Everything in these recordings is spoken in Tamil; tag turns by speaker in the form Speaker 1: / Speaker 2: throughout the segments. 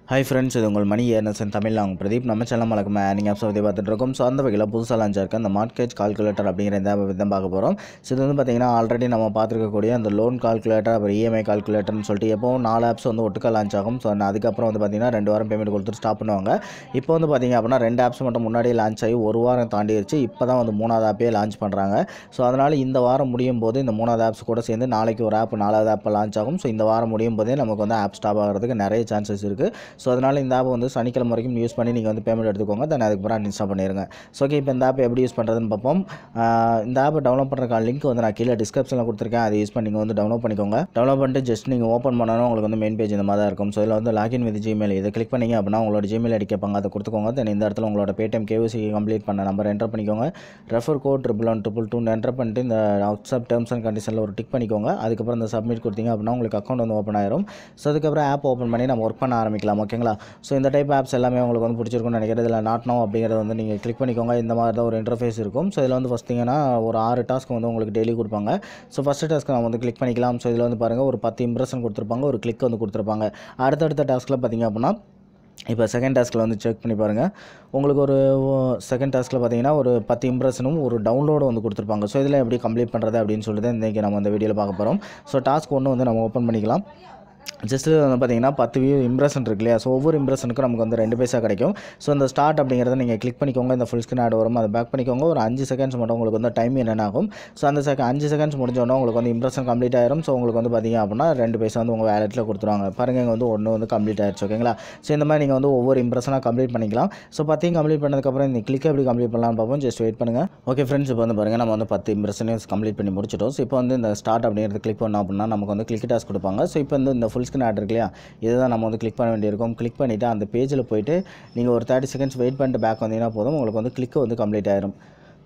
Speaker 1: ஹாய் ஃப்ரெண்ட்ஸ் இது உங்கள் மணி ஏர்னசன் தமிழ் அவங்க பிரதீப் நம்ம சேனல் மலக்குமே ஏர்னிங் ஆப்ஸ் பற்றி பார்த்துட்டு இருக்கோம் ஸோ அந்த வகையில் புதுசாக லான்ச் இருக்க அந்த மார்க்கேஜ் கால்குலேட்டர் அப்படிங்கிற இந்த app தான் பார்க்க போகிறோம் ஸோ இது வந்து பார்த்திங்கன்னா ஆல்ரெடி நம்ம பார்த்துருக்கக்கூடிய அந்த லோன் கால்குலேட்டர் அப்புறம் இஎம்ஐ கால்குலேட்டர்னு சொல்லிட்டு எப்போவும் நாலு ஆப்ஸ் வந்து ஒட்டுக்கா லான்ச் ஆகும் ஸோ அதுக்கப்புறம் வந்து பார்த்திங்கன்னா ரெண்டு வாரம் பேமெண்ட் கொடுத்துட்டு ஸ்டாப் பண்ணுவாங்க இப்போ வந்து பார்த்திங்க அப்படின்னா ரெண்டு ஆப்ஸ் மட்டும் முன்னாடியே லான்ச் ஆகி ஒரு வாரம் தாண்டிடுச்சு இப்போ தான் வந்து மூணாவது ஆப்பே லான்ச் பண்ணுறாங்க ஸோ அதனால் இந்த வாரம் முடியும் போது இந்த மூணாவது ஆப்ஸ் கூட சேர்ந்து நாளைக்கு ஒரு ஆப் நாலாவது ஆப் லான்ச் ஆகும் ஸோ இந்த வாரம் முடியும் போதே நமக்கு வந்து ஆப் ஸ்டாப் ஆகிறதுக்கு நிறைய சான்சஸ் இருக்குது ஸோ அதனால் இந்த ஆப் வந்து சனிக்கிழமை வரைக்கும் யூஸ் பண்ணி நீங்கள் வந்து பேமெண்ட் எடுத்துக்கோங்க தென் அதுக்கப்புறம் இன்ஸ்டால் பண்ணிடுங்க ஸோ ஓகே இப்போ இந்த ஆப் எப்படி யூஸ் பண்ணுறதுன்னு பார்ப்போம் ஆஹ் இந்த ஆப்பை டவுன்லோட் பண்ணுறக்கான லிங்க் வந்து நான் கீழே டிஸ்கிரிப்ஷனில் கொடுத்துருக்கேன் அதை யூஸ் பண்ணி நீங்கள் வந்து டவுன்லோட் பண்ணிக்கோங்க டவுன்லோட் பண்ணிட்டு ஜஸ்ட் நீங்கள் ஓப்பன் பண்ணணும் உங்களுக்கு வந்து மெயின் பேஜ் இந்த மாதிரி தான் இருக்கும் ஸோ இதில் வந்து லாகின் வித் ஜிமெயில் இதை கிளிக் பண்ணீங்க அப்படின்னா உங்களோட ஜிமெயில் ஐடி கேட்பாங்க அதை கொடுத்துக்கோங்க தென் இந்த இடத்துல உங்களோட பேடிஎம் கேவிசி கம்ப்ளீட் பண்ண நம்பர் என்டர் பண்ணிக்கோங்க refer code triple one triple two enter பண்ணிட்டு இந்த வாட்ஸ்அப் டேர்ம்ஸ் அண்ட் கண்டிஷனில் ஒரு டிக் பண்ணிக்கோங்க அதுக்கப்புறம் இந்த சப்மிட் கொடுத்தீங்க அப்படின்னா உங்களுக்கு அக்கௌண்ட் வந்து ஓப்பன் ஆயிரும் ஸோ அதுக்கப்புறம் ஆப் ஓப்பன் பண்ணி நம்ம ஒர்க் பண்ண ஆரம்பிக்கலாம் ஓகேங்களா ஸோ இந்த டைப் ஆப்ஸ் எல்லாமே உங்களுக்கு வந்து பிடிச்சிருக்கும்னு நினைக்கிறேன் இதில் நாட் நோ அப்படிங்கிறத வந்து நீங்கள் கிளிக் பண்ணிக்கோங்க இந்த மாதிரி தான் ஒரு இன்டர்ஃபேஸ் இருக்கும் ஸோ இதில் வந்து ஃபஸ்ட்டிங்கன்னா ஒரு ஆறு டாஸ்க் வந்து உங்களுக்கு டெய்லி கொடுப்பாங்க ஸோ ஃபஸ்ட்டு டாஸ்க் நம்ம வந்து கிளிக் பண்ணிக்கலாம் ஸோ இதில் வந்து பாருங்கள் ஒரு பத்து இம்ப்ரெஷன் கொடுத்துருப்பாங்க ஒரு கிளிக் வந்து கொடுத்துருப்பாங்க அடுத்தடுத்த டாஸ்க்கில் பார்த்தீங்க அப்படின்னா இப்போ செகண்ட் டாஸ்கில் வந்து செக் பண்ணி பாருங்கள் உங்களுக்கு ஒரு செகண்ட் டாஸ்கில் பார்த்தீங்கன்னா ஒரு பத்து இம்ப்ரெஷனும் ஒரு டவுன்லோடும் வந்து கொடுத்துருப்பாங்க ஸோ இதில் எப்படி கம்ப்ளீட் பண்ணுறது அப்படின்னு சொல்லிட்டு இன்றைக்கி நம்ம அந்த வீடியோவில் பார்க்க போகிறோம் ஸோ டாஸ்க் ஒன்று வந்து நம்ம ஓப்பன் பண்ணிக்கலாம் ஜஸ்ட் வந்து பார்த்தீங்கன்னா பத்து வியூ இம்ப்ரெஷன் இருக்கு இல்லையா ஸோ ஒவ்வொரு இம்ப்ரெஷனுக்கும் நமக்கு வந்து ரெண்டு பைசா கிடைக்கும் ஸோ இந்த ஸ்டார்ட் அப்படிங்கிறத நீங்கள் கிளிக் பண்ணிக்கோங்க இந்த ஃபுல் ஸ்க்ரீன் ஆட் வரும் அதை பேக் பண்ணிக்கோங்க ஒரு அஞ்சு செகண்ட்ஸ் மட்டும் உங்களுக்கு வந்து டைம் என்னென்ன ஆகும் ஸோ அந்த செகண்ட் அஞ்சு செகண்ட்ஸ் முடிஞ்சோடனே உங்களுக்கு வந்து இம்ப்ரெஷன் கம்ப்ளீட் ஆயிரும் ஸோ உங்களுக்கு வந்து பார்த்தீங்க அப்படின்னா ரெண்டு பைசா வந்து உங்கள் வேலெட்டில் கொடுத்துருவாங்க பாருங்க இங்கே வந்து ஒன்று வந்து கம்ப்ளீட் ஆயிடுச்சு ஓகேங்களா ஸோ இந்த மாதிரி நீங்கள் வந்து ஒவ்வொரு இம்ப்ரெஷனாக கம்ப்ளீட் பண்ணிக்கலாம் ஸோ பத்தையும் கம்ப்ளீட் பண்ணதுக்கப்புறம் இந்த கிளிக் எப்படி கம்ப்ளீட் பண்ணலாம்னு பார்ப்போம் ஜஸ்ட் வெயிட் பண்ணுங்கள் ஓகே ஃப்ரெண்ட்ஸ் இப்போ வந்து பாருங்கள் நம்ம வந்து பத்து இம்ப்ரெஷனையும் கம்ப்ளீட் பண்ணி முடிச்சிட்டோம் ஸோ இப்போ வந்து இந்த ஸ்டார்ட் அப்படிங்கிறது கிளிக் பண்ணோம் அப்படின்னா நமக்கு வந்து கிளிக் டாஸ்க் கொடுப்பாங்க ஸோ இப்போ வந்து இந்த ஃபுல் ஸ்க்ரீன் ஆட் இருக்கு இல்லையா இதுதான் நம்ம வந்து கிளிக் பண்ண வேண்டியிருக்கும் கிளிக் பண்ணிவிட்டு அந்த பேஜில் போயிட்டு நீங்கள் ஒரு தேர்ட்டி செகண்ட்ஸ் வெயிட் பண்ணிட்டு பேக் வந்தீங்கன்னா போதும் உங்களுக்கு வந்து கிளிக் வந்து கம்ப்ளீட் ஆயிரும்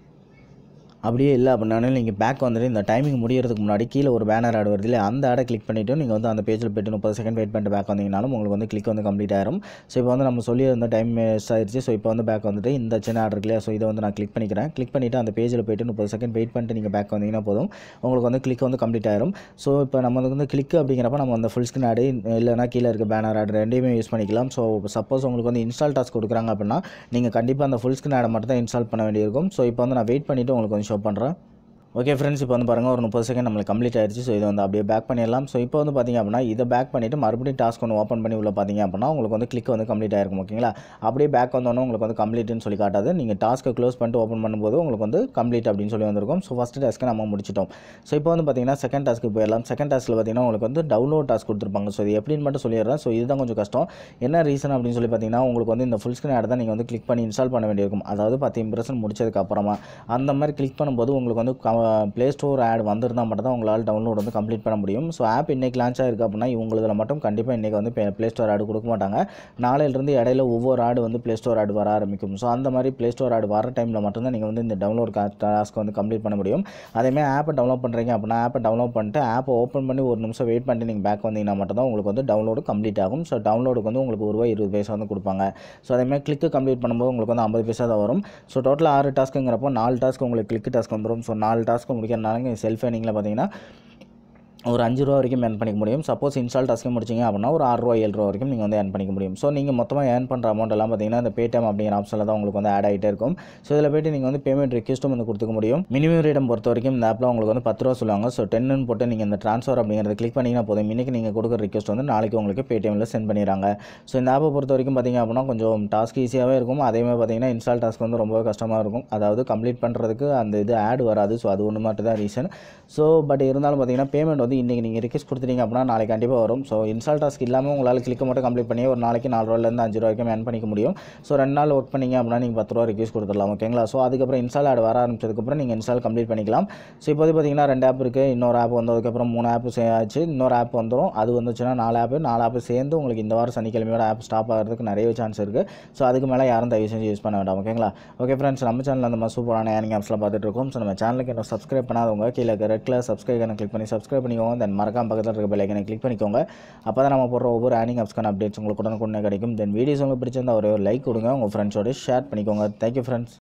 Speaker 1: அப்படியே இல்லை அப்படின்னாலும் நீங்கள் பேக் வந்துட்டு இந்த டைமிங் முடியறதுக்கு முன்னாடி கீழே ஒரு பேனர் ஆட் வருது இல்லை அந்த ஆடை கிளிக் பண்ணிவிட்டு நீங்கள் வந்து அந்த பேஜில் போய்ட்டு முப்பது செகண்ட் வெயிட் பண்ணிட்டு பேக் வந்தீங்கனாலும் உங்களுக்கு வந்து கிளிக் வந்து கம்ப்ளீட் ஆயிரும் ஸோ இப்போ வந்து நம்ம சொல்லியிருந்த டைம் வேஸ்ட் ஆயிடுச்சு ஸோ இப்போ வந்து பேக் வந்துட்டு இந்த சின்ன ஆர்டர் இல்லையா ஸோ இதை வந்து நான் கிளிக் பண்ணிக்கிறேன் கிளிக் பண்ணிவிட்டு அந்த பேஜில் போய்ட்டு முப்பது செகண்ட் வெயிட் பண்ணிட்டு நீங்கள் பேக் வந்தீங்கன்னா போதும் உங்களுக்கு வந்து கிளிக் வந்து கம்ப்ளீட் ஆயிரும் ஸோ இப்போ நம்ம வந்து கிளிக் அப்படிங்கிறப்ப நம்ம அந்த ஃபுல் ஸ்க்ரீன் ஆடு இல்லைனா கீழே இருக்க பேனர் ஆடு ரெண்டையுமே யூஸ் பண்ணிக்கலாம் ஸோ சப்போஸ் உங்களுக்கு வந்து இன்ஸ்டால் டாஸ்க் கொடுக்குறாங்க அப்படின்னா நீங்கள் கண்டிப்பாக அந்த ஃபுல் ஸ்க்ரீன் ஆடை மட்டும் தான் இன்ஸ்டால் பண்ண வேண்டியிருக்கும் ஸோ இப்போ வந்து நான் வெயிட் பண்ணிவிட்டு உங்களுக்கு வந்து ஷோ பண்ணுறேன் ஓகே ஃப்ரெண்ட்ஸ் இப்போ வந்து பாருங்கள் ஒரு முப்பது செகண்ட் நம்மளுக்கு கம்ப்ளீட் ஆயிடுச்சு ஸோ இதை வந்து அப்படியே பேக் பண்ணிடலாம் ஸோ இப்போ வந்து பார்த்திங்க அப்படின்னா இதை பேக் பண்ணிவிட்டு மறுபடியும் டாஸ்க் ஒன்று ஓப்பன் பண்ணி உள்ள பார்த்தீங்க அப்படின்னா உங்களுக்கு வந்து கிளிக் வந்து கம்ப்ளீட் ஆயிருக்கும் ஓகேங்களா அப்படியே பேக் வந்தோன்னே உங்களுக்கு வந்து கம்ப்ளீட்னு சொல்லி காட்டாது நீங்கள் டாஸ்க்கை க்ளோஸ் பண்ணிட்டு ஓப்பன் பண்ணும்போது உங்களுக்கு வந்து கம்ப்ளீட் அப்படின்னு சொல்லி வந்திருக்கும் ஸோ ஃபஸ்ட்டு டாஸ்க்கை நம்ம முடிச்சிட்டோம் ஸோ இப்போ வந்து பார்த்தீங்கன்னா செகண்ட் டாஸ்க்கு போயிடலாம் செகண்ட் டாஸ்க்கில் பார்த்தீங்கன்னா உங்களுக்கு வந்து டவுன்லோட் டாஸ்க் கொடுத்துருப்பாங்க ஸோ இது எப்படின்னு மட்டும் சொல்லிடுறேன் ஸோ இதுதான் கொஞ்சம் கஷ்டம் என்ன ரீசன் அப்படின்னு சொல்லி பார்த்தீங்கன்னா உங்களுக்கு வந்து இந்த ஃபுல் ஸ்க்ரீன் ஆட் தான் நீங்கள் வந்து கிளிக் பண்ணி இன்ஸ்டால் பண்ண வேண்டியிருக்கும் அதாவது பத்து இம்ப்ரெஷன் முடிச்சதுக்கு அப்புறமா அந்த மாதிரி கிளிக் பண்ணும்போது உங்களுக்கு வந்து ப்ளே ஸ்டோர் ஆட் வந்திருந்தால் மட்டும் தான் உங்களால் டவுன்லோட் வந்து கம்ப்ளீட் பண்ண முடியும் ஸோ ஆப் இன்றைக்கி லான்ச் ஆயிருக்கு அப்படின்னா இவங்களதில் மட்டும் கண்டிப்பாக இன்றைக்கி வந்து ப்ளே ஸ்டோர் ஆடு கொடுக்க மாட்டாங்க நாளையிலிருந்து இடையில ஒவ்வொரு ஆடு வந்து ப்ளே ஸ்டோர் ஆடு வர ஆரம்பிக்கும் ஸோ அந்த மாதிரி ப்ளே ஸ்டோர் ஆடு வர டைமில் மட்டும்தான் நீங்கள் வந்து இந்த டவுன்லோட் டாஸ்க் வந்து கம்ப்ளீட் பண்ண முடியும் அதேமாதிரி ஆப்பை டவுன்லோட் பண்ணுறீங்க அப்படின்னா ஆப்பை டவுன்லோட் பண்ணிட்டு ஆப்பை ஓப்பன் பண்ணி ஒரு நிமிஷம் வெயிட் பண்ணிட்டு நீங்கள் பேக் வந்தீங்கன்னா மட்டும் தான் உங்களுக்கு வந்து டவுன்லோடு கம்ப்ளீட் ஆகும் ஸோ டவுன்லோடுக்கு வந்து உங்களுக்கு ஒரு ரூபாய் இருபது பைசா வந்து கொடுப்பாங்க ஸோ அதேமாதிரி கிளிக்கு கம்ப்ளீட் பண்ணும்போது உங்களுக்கு வந்து ஐம்பது பைசா தான் வரும் ஸோ டோட்டலாக ஆறு டாஸ்க்குங்கிறப்போ நாலு டாஸ்க் உங்களுக்கு கிளிக் டாஸ்க் வந்துடும் ஸோ நாலு டாஸ்க்கு முடிக்கிறனால செல்ஃப் ஏர்னிங்கில் பார்த்தீங்கன்னா ஒரு அஞ்சு ரூபா வரைக்கும் ஏர்ன் பண்ணிக்க முடியும் சப்போஸ் இன்ஸ்டால் டாஸ்க்கு முடிச்சிங்க அப்படின்னா ஒரு ஆறு ரூபா ஏழு ரூபா வரைக்கும் நீங்கள் வந்து ஏர்ன் பண்ணிக்க முடியும் ஸோ நீங்கள் மொத்தமாக ஏர்ன் பண்ணுற அமௌண்ட் எல்லாம் பார்த்தீங்கன்னா இந்த பேடிஎம் அப்படிங்கிற ஆப்ஷனில் தான் உங்களுக்கு வந்து ஆட் ஆகிட்டே இருக்கும் ஸோ இதில் போய்ட்டு நீங்கள் வந்து பேமெண்ட் ரிக்வஸ்ட்டும் வந்து கொடுத்துக்க முடியும் மினிமம் ரேட்டம் பொறுத்த வரைக்கும் இந்த ஆப்பில் உங்களுக்கு வந்து பத்து ரூபா சொல்லுவாங்க ஸோ டென்னு போட்டு நீங்கள் இந்த ட்ரான்ஸ்ஃபர் அப்படிங்கிறத கிளிக் பண்ணிங்கன்னா போதும் இன்றைக்கி நீங்கள் கொடுக்குற ரிக்வஸ்ட் வந்து நாளைக்கு உங்களுக்கு பேடிஎம்மில் சென்ட் பண்ணிடுறாங்க ஸோ இந்த ஆப்பை பொறுத்த வரைக்கும் பார்த்தீங்க அப்படின்னா கொஞ்சம் டாஸ்க் ஈஸியாகவே இருக்கும் அதேமாதிரி பார்த்தீங்கன்னா இன்ஸ்டால் டாஸ்க் வந்து ரொம்ப கஷ்டமாக இருக்கும் அதாவது கம்ப்ளீட் பண்ணுறதுக்கு அந்த இது ஆட் வராது ஸோ அது ஒன்று மட்டும் தான் ரீசன் ஸோ பட் இருந்தாலும் பார்த்தீங்கன்னா பேமெண்ட் வந்து இன்றைக்கி நீங்கள் ரிக்வஸ்ட் கொடுத்துட்டீங்க அப்படின்னா நாளைக்கு கண்டிப்பாக வரும் ஸோ இன்ஸ்டால் டாஸ்க் இல்லாமல் உங்களால் கிளிக் மட்டும் கம்ப்ளீட் பண்ணி ஒரு நாளைக்கு நாலு ரூபாயிலேருந்து அஞ்சு ரூபா வரைக்கும் ஏர்ன் பண்ணிக்க முடியும் ஸோ ரெண்டு நாள் ஒர்க் பண்ணீங்க அப்படின்னா நீங்கள் பத்து ரூபா ரிக்வஸ்ட் கொடுத்துடலாம் ஓகேங்களா ஸோ அதுக்கப்புறம் இன்ஸ்டால் ஆட் வர ஆரம்பிச்சதுக்கப்புறம் நீங்கள் இன்ஸ்டால் கம்ப்ளீட் பண்ணிக்கலாம் ஸோ இப்போது பார்த்தீங்கன்னா ரெண்டு ஆப் இருக்குது இன்னொரு ஆப் வந்ததுக்கப்புறம் மூணு ஆப் ஆச்சு இன்னொரு ஆப் வந்துடும் அது வந்துச்சுன்னா நாலு ஆப் நாலு ஆப் சேர்ந்து உங்களுக்கு இந்த வாரம் சனிக்கிழமையோட ஆப் ஸ்டாப் ஆகிறதுக்கு நிறைய சான்ஸ் இருக்குது ஸோ அதுக்கு மேலே யாரும் தயவு செஞ்சு யூஸ் பண்ண வேண்டாம் ஓகேங்களா ஓகே ஃப்ரெண்ட்ஸ் நம்ம சேனல் அந்த மாதிரி சூப்பரான ஏர்னிங் ஆப்ஸ்லாம் பார்த்துட்டு இருக்கோம் ஸோ நம்ம சேனலுக்கு என்ன சப்ஸ்கிரைப் பண்ணாதவங்க கீழே ரெட் கலர் சப்ஸ்கிரைப் கிளிக் பண்ணி சப்ஸ்கிரைப் பண்ணிக்கோங்க தென் மறக்காம பக்கத்தில் இருக்க பெல் ஐக்கனை கிளிக் பண்ணிக்கோங்க அப்போ தான் நம்ம போடுற ஒவ்வொரு ஏர்னிங் ஆப்ஸ்க்கான அப்டேட்ஸ் உங்களுக்கு உடனுக்குடனே கிடைக்கும் தென் வீடியோஸ் உங்களுக்கு பிடிச்சிருந்தா ஒரே ஒரு லைக் கொடுங்க உங்கள் ஃப்ரெண்ட்ஸோட ஷேர் பண்ணிக்கோங்க தேங்க்யூ ஃப்ரெண்ட்ஸ்